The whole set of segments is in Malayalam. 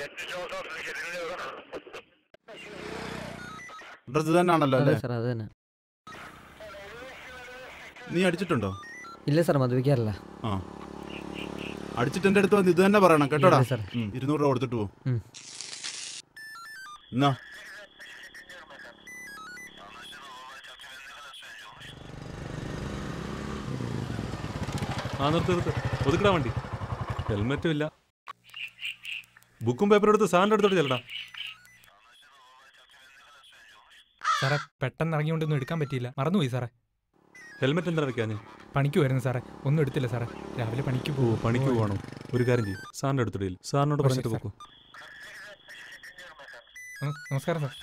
അഡ്രസ് തന്നെയാണല്ലോ അതെ അല്ലേ സാർ അത് തന്നെ നീ അടിച്ചിട്ടുണ്ടോ ഇല്ല സാർ മദ്യപിക്കാറില്ല ആ അടിച്ചിട്ട് എൻ്റെ അടുത്ത് വന്ന് ഇത് തന്നെ പറയണം കേട്ടോടാ ഇല്ല, സാർ. ഉം, ഇരുന്നൂറ് രൂപ കൊടുത്തിട്ട് പോ ഉം. എന്നാ ആ നിർത്ത് നിർത്ത് ഒതുക്കടാ വണ്ടി ഹെൽമെറ്റും ഇല്ല ബുക്കും പേപ്പറും എടുത്ത് സാറിൻ്റെ അടുത്തോട്ട് ചെല്ലടാ സാറേ പെട്ടെന്ന് ഇറങ്ങിക്കൊണ്ടൊന്നും എടുക്കാൻ പറ്റിയില്ല മറന്നുപോയി സാറേ ഹെൽമെറ്റ് എന്താ വെക്കാൻ പണിക്ക് വരുന്നു സാറേ ഒന്നും എടുത്തില്ല സാറേ രാവിലെ പണിക്ക് ഓ പോകും പണിക്ക് പോകണം ഒരു കാര്യം ചെയ്യും സാറിൻ്റെ അടുത്തോട്ട് ചെല്ല്. സാറിനോട് ഓ, ശരി, പറഞ്ഞിട്ട് സാർ. പോക്കോ നമസ്കാരം സാർ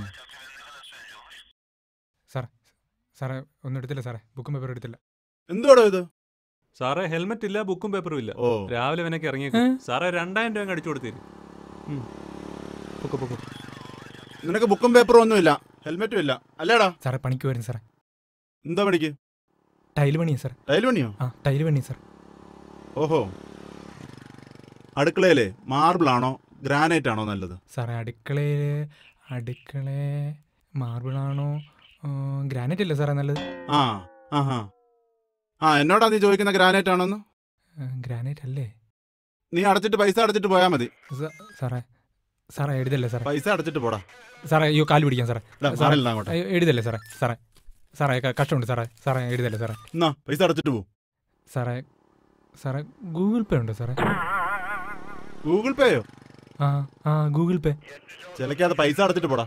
സാർ സാറേ ഒന്നും എടുത്തില്ല സാറേ ബുക്കും പേപ്പറും എടുത്തില്ല എന്തോടോ ഇത് സാറേ ഹെൽമെറ്റ് ഇല്ല ബുക്കും പേപ്പറും ഇല്ല ഓ രാവിലെ വിനക്ക് ഇറങ്ങിയേക്കും ഏ? സാറേ രണ്ടായിരം രൂപ അങ്ങ് അടിച്ചു കൊടുത്തേര് പൊക്കോ പൊക്കോ നിനക്ക് ബുക്കും പേപ്പറും ഒന്നുമില്ല ഹെൽമെറ്റും ഇല്ല അല്ലേടാ സാറേ പണിക്ക് വരുന്നു സാറേ എന്താ പഠിക്ക് ടൈൽ പണിയാ സാർ ടൈൽ പണിയോ ആ ടൈൽ പണി സാർ ഓഹോ അടുക്കളയിലെ മാർബിൾ ആണോ ഗ്രാനൈറ്റ് ആണോ നല്ലത് സാറേ അടുക്കളയിൽ അടുക്കള മാർബിളാണോ ഗ്രാനൈറ്റ് അല്ലേ സാറേ നല്ലത് ആ ആഹാ ആ എന്നോടാ നീ ചോദിക്കുന്ന ഗ്രാനൈറ്റ് ആണോന്ന് ഗ്രാനൈറ്റ് അല്ലേ നീ അടച്ചിട്ട് പൈസ അടച്ചിട്ട് പോയാൽ മതി സ- സാറേ സാറേ എഴുതല്ലേ സാറേ പൈസ അടച്ചിട്ട് പോടാ സാറേ അയ്യോ കാല് പിടിക്കാം സാറേ എടാ, സാറേ മാറില്ല അങ്ങോട്ട് അയ്യോ എഴുതല്ലേ സാറേ സാറേ സാറേ ക- കഷ്ടമുണ്ട് സാറേ സാറേ എഴുതല്ലേ സാറേ എന്നാ പൈസ അടച്ചിട്ട് പോ സാറേ സാറേ ഗൂഗിൾ പേ ഉണ്ടോ സാറേ ഗൂഗിൾ പേയോ ആ ആ ഗൂഗിൾ പേ ചിലക്കാതെ പൈസ അടച്ചിട്ട് പോടാ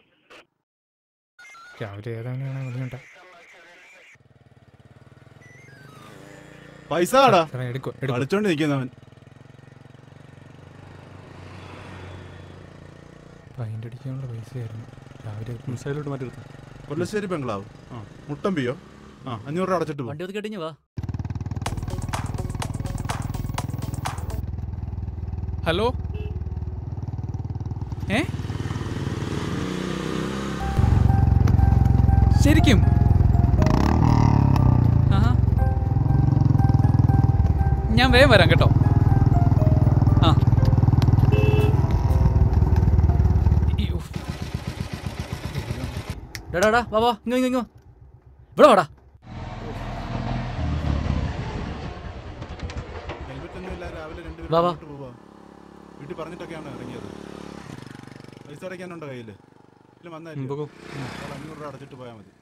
രാവിലെ ഏതാണ് ബുദ്ധിമുട്ടാ പൈസ ആടാ സാറേ എടുക്കോ എടുക്കോ കളിച്ചോണ്ട് നിൽക്കുന്നവൻ പൈൻ്റ് അടിക്കാനുള്ള പൈസയായിരുന്നു രാവിലെ സൈഡിലോട്ട് മാറ്റി എടുത്തു കൊല്ലശ്ശേരി ബംഗ്ലാവ് ആ മുട്ടമ്പിയോ ആ അഞ്ഞൂറ് രൂപ അടച്ചിട്ട് പോ വണ്ടി ഒതുക്കി കഴിഞ്ഞു വാ ഹലോ ഏ ശരിക്കും ആഹാ. ഞാൻ വേഗം വരാം കേട്ടോ ആ അയ്യോ. ഡാ ഡാ വാ വാ ഇങ്ങോ ഇങ്ങോ ഇങ്ങോ ഇവിടെ വാടാ ഹെൽമെറ്റ് ഒന്നും ഇല്ല രാവിലെ രണ്ടുപേരും വാ, വാ. അങ്ങോട്ട് പോവാ വീട്ടിൽ പറഞ്ഞിട്ടൊക്കെയാണ് ഇറങ്ങിയത് പൈസ അടയ്ക്കാനുണ്ടോ കയ്യിൽ ഇല്ല വന്നായിരുന്നു പൊക്കോ അഞ്ഞൂറ് രൂപ അടച്ചിട്ട് പോയാൽ മതി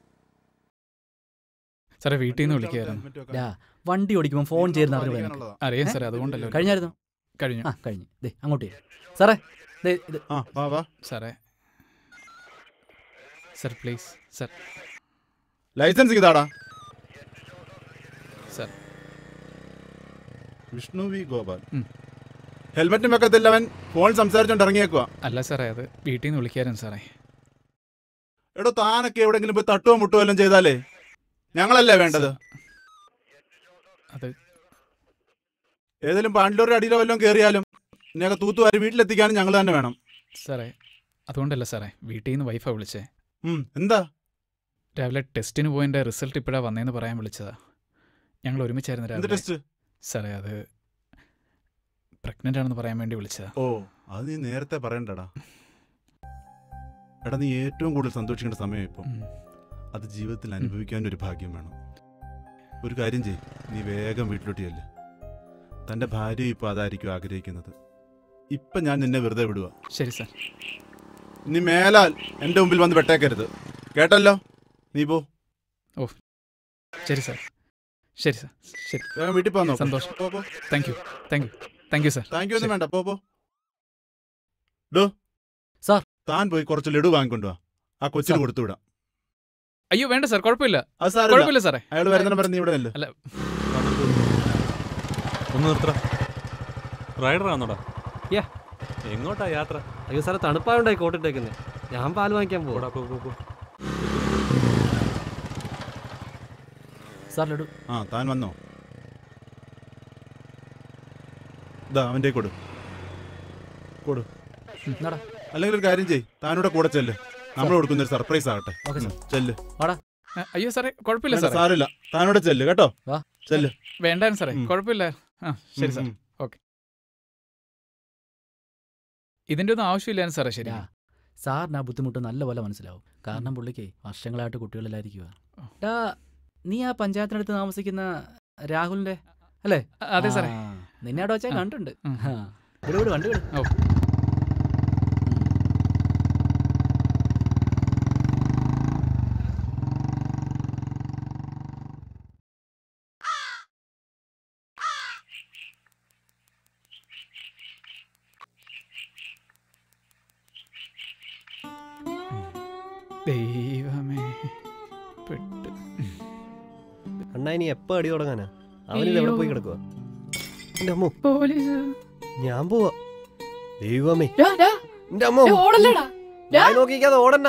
സാറേ വീട്ടിൽ നിന്ന് വിളിക്കുമായിരുന്നു ഹെൽമെറ്റ് വെക്കാൻ. ഡാ വണ്ടി ഓടിക്കുമ്പോൾ ഫോൺ ചെയ്യുന്ന അറിവ് എനിക്ക്. പാലിക്കാനുള്ളതാ. അറിയാം ഏ? സാറേ അതുകൊണ്ടല്ലോ കഴിഞ്ഞായിരുന്നു കഴിഞ്ഞു ആ കഴിഞ്ഞു ദേ അങ്ങോട്ട് ഇരി. സാറേ ദേ ഇത് ആ വാ വാ സാറേ സർ പ്ലീസ് സർ ലൈസൻസ് ഇതാടാ സർ വിഷ്ണു വി ഗോപാൽ ഉം. ഹെൽമെറ്റും വെക്കത്തില്ല അവൻ ഫോൺ സംസാരിച്ചോണ്ട് ഇറങ്ങിയേക്കുവാ അല്ല സാറേ അത് വീട്ടിൽ നിന്ന് വിളിക്കായിരുന്നു സാറേ എടോ താനൊക്കെ എവിടെങ്കിലും പോയി തട്ടുവോ മുട്ടുവോ എല്ലാം ചെയ്താലേ ഞങ്ങളല്ലേ വേണ്ടത് അത് ഏതെങ്കിലും പാണ്ടിലൂരുടെ അടിയിലോ വല്ലതും കയറിയാലും ഞങ്ങൾ തൂത്തുവാരി വീട്ടിലെത്തിക്കാനും ഞങ്ങൾ തന്നെ വേണം സാറേ അതുകൊണ്ടല്ല സാറേ വീട്ടിൽ നിന്ന് വൈഫാ വിളിച്ചേ ഉം, എന്താ രാവിലെ ടെസ്റ്റിന് പോയതിൻ്റെ റിസൾട്ട് ഇപ്പോഴാ വന്നേന്ന് പറയാൻ വിളിച്ചതാ ഞങ്ങൾ ഒരുമിച്ചായിരുന്നു എന്ത് രാവിലെ ടെസ്റ്റ് സാറേ അത് പ്രഗ്നൻ്റ് ആണെന്ന് പറയാൻ വേണ്ടി വിളിച്ചതാ ഓ അത് നീ നേരത്തെ പറയണ്ടടാ എടാ നീ ഏറ്റവും കൂടുതൽ സന്തോഷിക്കേണ്ട സമയം ഇപ്പം ഉം. അത് ജീവിതത്തിൽ അനുഭവിക്കാൻ ഒരു ഭാഗ്യം വേണം ഒരു കാര്യം ചെയ് നീ വേഗം വീട്ടിലോട്ട് ചെല്ല് തൻ്റെ ഭാര്യ ഇപ്പോൾ അതായിരിക്കും ആഗ്രഹിക്കുന്നത് ഇപ്പം ഞാൻ നിന്നെ വെറുതെ വിടുക ശരി സാർ നീ മേലാൽ എൻ്റെ മുമ്പിൽ വന്ന് വെട്ടേക്കരുത് കേട്ടല്ലോ നീ പോ ശരി സാർ ശരി സാർ ശരി വേഗം വീട്ടിൽ പോകാൻ നോക്ക്. സന്തോഷം. പോ പോ thank you thank you thank you sir thank you ഒന്നും വേണ്ട പോ പോ ഡോ സാർ. താൻ പോയി കുറച്ച് ലഡു വാങ്ങിക്കൊണ്ടു വാ ആ കൊച്ചിന് സാർ. കൊടുത്തു വിടാം അയ്യോ വേണ്ട സാർ കുഴപ്പമില്ല അത് സാറില്ല കുഴപ്പമില്ല സാറേ അയാൾ വരുന്നതിനെ പറഞ്ഞ് നീ ഇവിടെ അല്ലേ അല്ല ഒന്ന് നിർത്തടാ റൈഡറാന്നോടാ Yeah. എങ്ങോട്ടാ യാത്ര അയ്യോ സാറേ തണുപ്പായോണ്ടായി കോട്ടിട്ടേക്കുന്നത് ഞാൻ പാല് വാങ്ങിക്കാൻ പോടാ പോവാ പോ പോ പോ സാർ ലഡു ആ താൻ വന്നോ ഇതാ അവൻ്റെ കൊടു കൊടു എന്നാടാ അല്ലെങ്കിൽ ഒരു കാര്യം ചെയ് താനൂടെ കൂടെ ചെല്ല് നമ്മൾ കൊടുക്കുന്ന ഒരു സർപ്രൈസ് ആകട്ടെ ഓക്കെ ഉം, സാർ ചെല്ല് ആ, അയ്യോ സാറേ കുഴപ്പമില്ല വേണ്ട, സാറേ സാരമില്ല താനൂടെ ചെല്ല് കേട്ടോ വാ. ചെല്ല് വേണ്ടായിരുന്നു സാറേ ഉം. കുഴപ്പമില്ല ആ ശരി ഉം, സാർ ഉം. ഇതിൻ്റെ ഒന്നും ആവശ്യമില്ലായിരുന്നു സാറേ ശരി യാ, സാറിന് ആ ബുദ്ധിമുട്ട് നല്ലപോലെ മനസ്സിലാവും കാരണം പുള്ളിക്ക് വർഷങ്ങളായിട്ട് കുട്ടികളിലായിരിക്കുക ഡാ നീ ആ പഞ്ചായത്തിനടുത്ത് താമസിക്കുന്ന രാഹുലിന്റെ അല്ലേ അതെ സാറേ ആ, നിന്നെ അവിടെ വെച്ചാൽ ആ. കണ്ടിട്ടുണ്ട് ഉം. ആ, വിട് വിട് വണ്ടി വിട് ഓ. ദൈവമേ പെട്ട് അണ്ണാ ഇനി എപ്പോ അടി തുടങ്ങാനാ അവനിത് എവിടെ പോയി കിടക്കുക എന്റെ അമ്മോ പോലീസ് ഞാൻ പോവാ ദൈവമേ ഡാ, ഡാ, എന്റെ അമ്മോ ഡാ, ഓടല്ലേടാ ഞാൻ നോക്കിക്കാതെ ഓടണ്ട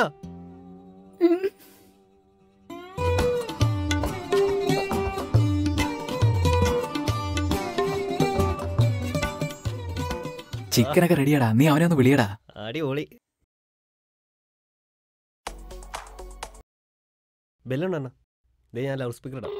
ചിക്കനൊക്കെ റെഡിയാടാ നീ അവനെ ഒന്ന് വിളിയടാ അടിപൊളി ബെല്ലുണ്ട് അണ്ണാ ദേ ഞാൻ ലൗഡ് സ്പീക്കർ ഇടാം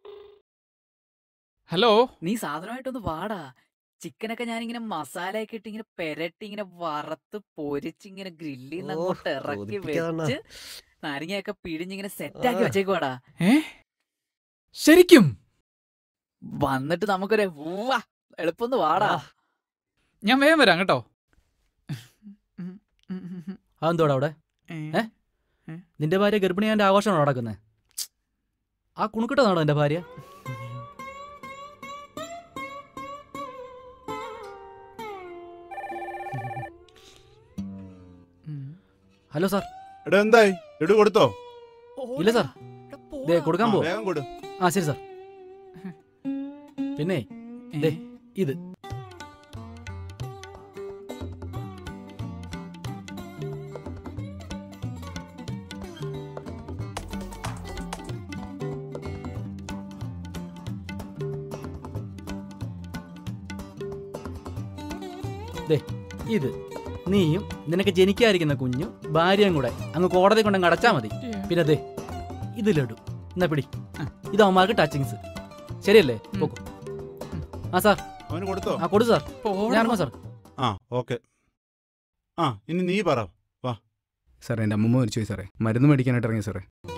ഹലോ നീ സാധനമായിട്ടൊന്ന് വാടാ ചിക്കനൊക്കെ ഞാനിങ്ങനെ മസാലയൊക്കെ ഇട്ട് ഇങ്ങനെ പെരട്ടി ഇങ്ങനെ വറുത്ത് പൊരിച്ച് ഇങ്ങനെ ഗ്രില്ലിൽ നിന്ന് ഓ, അങ്ങോട്ട് ഇറക്കി കൊതിപ്പിക്കാതെ അണ്ണാ. വെച്ച് നാരങ്ങയൊക്കെ പിഴിഞ്ഞിങ്ങനെ സെറ്റാക്കി ആ. വെച്ചേക്കുവാടാ ഏ ശരിക്കും വന്നിട്ട് നമുക്കൊരു ഊവാ എളുപ്പം വാടാ ആ. ഞാൻ വേഗം വരാം കേട്ടോ അതെന്തോടാ അവിടെ ഏ? നിന്റെ ഭാര്യ ഗർഭിണിയാന്റെ ആഘോഷമാണോ നടക്കുന്നത് ആ കുണുക്കിട്ടതാണോ എന്റെ ഭാര്യ ഹലോ സാർ എടാ എന്തായി എടു കൊടുത്തോ ഇല്ല സാർ ദേ കൊടുക്കാൻ ആ, പോ വേഗം കൊടു ആ ശരി സാർ പിന്നെ ദേ, ഇത് ദേ, ഇത് നീയും നിനക്ക് ജനിക്കാതിരിക്കുന്ന കുഞ്ഞും ഭാര്യയും കൂടെ അങ്ങ് കോടതി കൊണ്ടങ്ങ് അടച്ചാ മതി പിന്നെ ദേ ഇത് ലഡു എന്നാ പിടി ഇത് അവന്മാർക്ക് ടച്ചിങ്സ് ശരിയല്ലേ ഉം. പോക്കോ ആ സാർ അവന് കൊടുത്തോ ആ കൊടു സാർ ഞാൻ ഇറങ്ങും സാർ ആ ഓക്കെ ആ ഇനി നീ പറ സാറേ എൻ്റെ അമ്മമ്മ മരിച്ചു പോയി സാറേ മരുന്ന് മേടിക്കാനായിട്ട് ഇറങ്ങി സാറേ